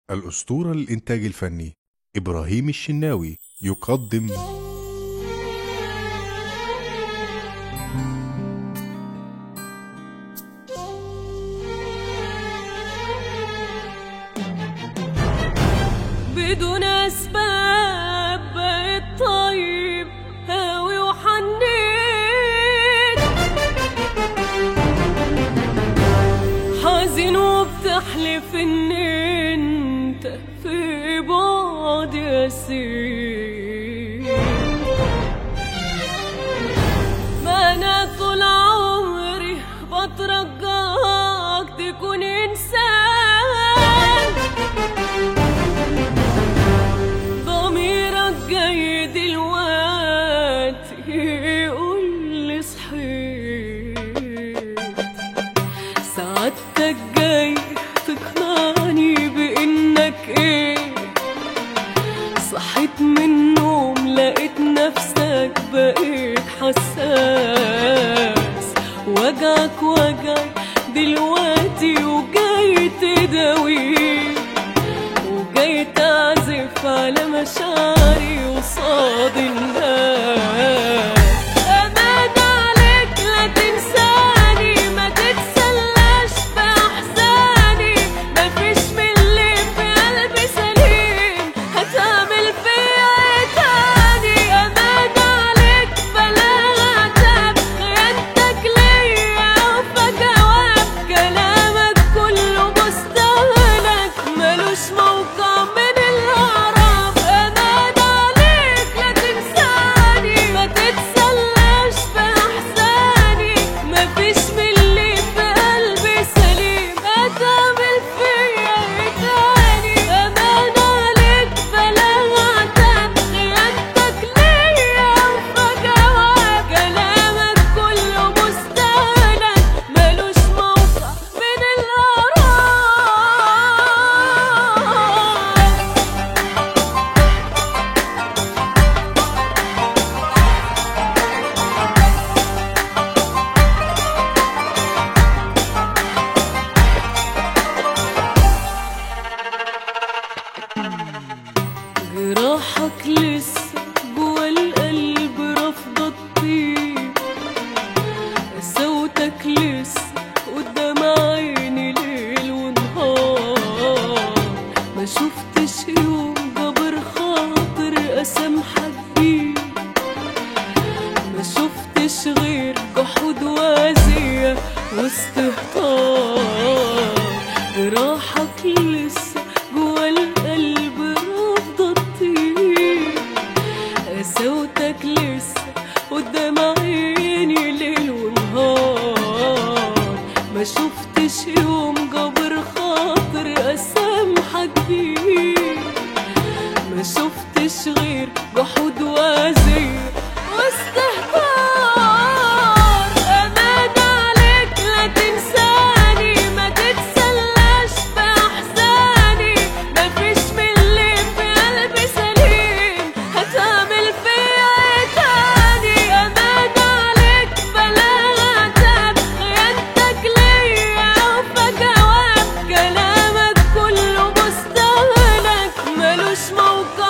الأسطورة للإنتاج الفني إبراهيم الشناوي يقدم بدون أسباب بقيت طيب هاوي وحنين حزين وبتحلف إن أنت في بعد يسير ما أنا طول عمري بترجاك تكون إنسان ضميرك جاي دلوقتي يقول لي صحيت سعادتك جاي تقنعني بانك ايه صحيت من النوم لقيت نفسك بقيت حساس وجعك وجعي دلوقتي وجاي تداويه وجاي تعزف على مشاعري وصاد الناس أمان عليك لا تنساني ما تتسلاش بأحزاني مفيش من اللي في قلبي سليم هتعمل فيا ايه تاني أمان عليك بلاغ عتاب خيانتك ليا وفى جواب كلامك كله مستهلك ملوش موقع من الأعراب أمان عليك لا تنساني ما تتسلاش بأحزاني مفيش من اللي في قلبي سليم هتعمل فيا ايه تاني أمان عليك بلاغ عتاب خيانتك ليا وفى جواب كلامك كله مستهلك ملوش موقع من الأعراب جراحك لسه جوا القلب رافضة تطير صوتك لسه قدام عيني ليل ونهار ما شفتش يوم جبر خاطر اسامحك بيه ما شفتش غير جحود وأذية واستهتار جراحك لسه جوا القلب رافضة تطير صوتك لسه قدام عيني ليل ونهار ما شفتش يوم جبر خاطر اسامحك بيه ما شفتش غير جحود وأذية واستهتار أمان عليك لا تنساني ما تتسلاش بأحزاني مفيش من اللي في قلبي سليم هتعمل فيا ايه تاني أمان عليك بلاغ عتاب خيانتك ليا وفى جواب كلامك كله مستهلك ملوش موقع